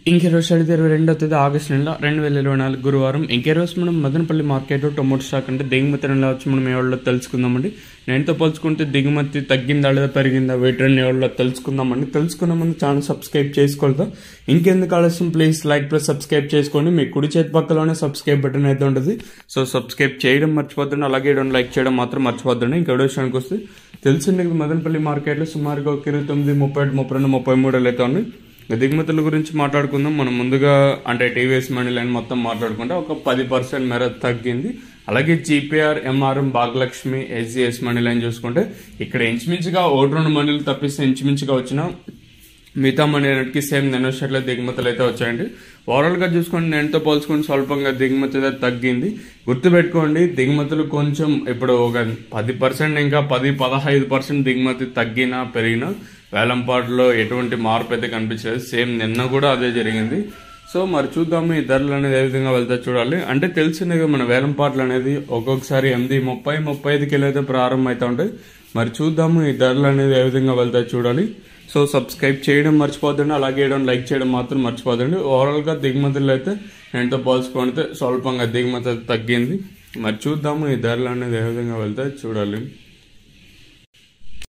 ఇంకే రోజు అయితే ఇరవై రెండో తేదీ ఆగస్టు నెల రెండు వేల ఇరవై నాలుగు గురువారం ఇంకే రోజు మనం మదనపల్లి మార్కెట్ టొమాటో స్టాక్ అంటే దిగుమతి నెల వచ్చి మనం ఎవరిలో తెలుసుకుందామండి నేనుతో పోల్చుకుంటే దిగుమతి తగ్గిందా లేదా పెరిగిందా వీటిని ఎవరిలో తెలుసుకుందామండి తెలుసుకున్న ముందు ఛానల్ సబ్స్క్రైబ్ చేసుకోవద్దు ఇంకెందుకు ఆలస్యం ప్లీజ్ లైక్ ప్లస్ సబ్స్క్రైబ్ చేసుకోండి మీ కుడి చేతి పక్కలోనే సబ్స్క్రైబ్ బటన్ అయితే ఉంటుంది సో సబ్స్క్రైబ్ చేయడం మర్చిపోద్దండి అలాగే లైక్ చేయడం మాత్రం మర్చిపోద్దండి ఇంకా విషయానికి వస్తే తెలిసింది మదనపల్లి మార్కెట్లో సుమారుగా ఒక ఇరవై తొమ్మిది ముప్పై ముప్పై రెండు ముప్పై మూడు అయితే ఉంది దిగుమతుల గురించి మాట్లాడుకుందాం మనం ముందుగా అంటే టీవీఎస్ మనీ లైన్ మొత్తం మాట్లాడుకుంటే ఒక పది పర్సెంట్ మేర తగ్గింది అలాగే GPR MRM Bhagyalakshmi SGS money line చూసుకుంటే ఇక్కడ ఇంచుమించుగా ఓటు రెండు మనీలు తప్పిస్తే ఇంచుమించుగా వచ్చిన మిగతా మనీ అన్నిటికీ సేమ్ నెనోషేట్లో దిగుమతులు అయితే వచ్చాయండి ఓవరాల్ గా చూసుకోండి నేనుతో పోల్చుకొని స్వల్పంగా దిగుమతి అయితే తగ్గింది గుర్తుపెట్టుకోండి దిగుమతులు కొంచెం ఇప్పుడు ఒక పది పర్సెంట్ ఇంకా పది పదహైదు పర్సెంట్ దిగుమతి తగ్గినా పెరిగినా వేలంపాటులో ఎటువంటి మార్పు అయితే కనిపించలేదు సేమ్ నిన్న కూడా అదే జరిగింది సో మరి చూద్దాము ఈ ధరలు అనేది ఏ విధంగా వెళ్తా చూడాలి అంటే తెలిసిందే కదా మన వేలంపాట్లు అనేది ఒక్కొక్కసారి ఎనిమిది ముప్పై ముప్పై ఐదు కిలో అయితే ప్రారంభం అవుతా ఉంటాయి మరి చూద్దాము ఈ ధరలు అనేది ఏ విధంగా వెళ్తా చూడాలి సో సబ్స్క్రైబ్ చేయడం మర్చిపోద్దండి అలాగే వేయడం లైక్ చేయడం మాత్రం మర్చిపోద్దండి ఓవరాల్గా దిగుమతులు అయితే నేనుతో పోల్చుకుంటే స్వల్పంగా దిగుమతి అయితే తగ్గింది మరి చూద్దాము ఈ ధరలు అనేది ఏ విధంగా వెళ్తాయి చూడాలి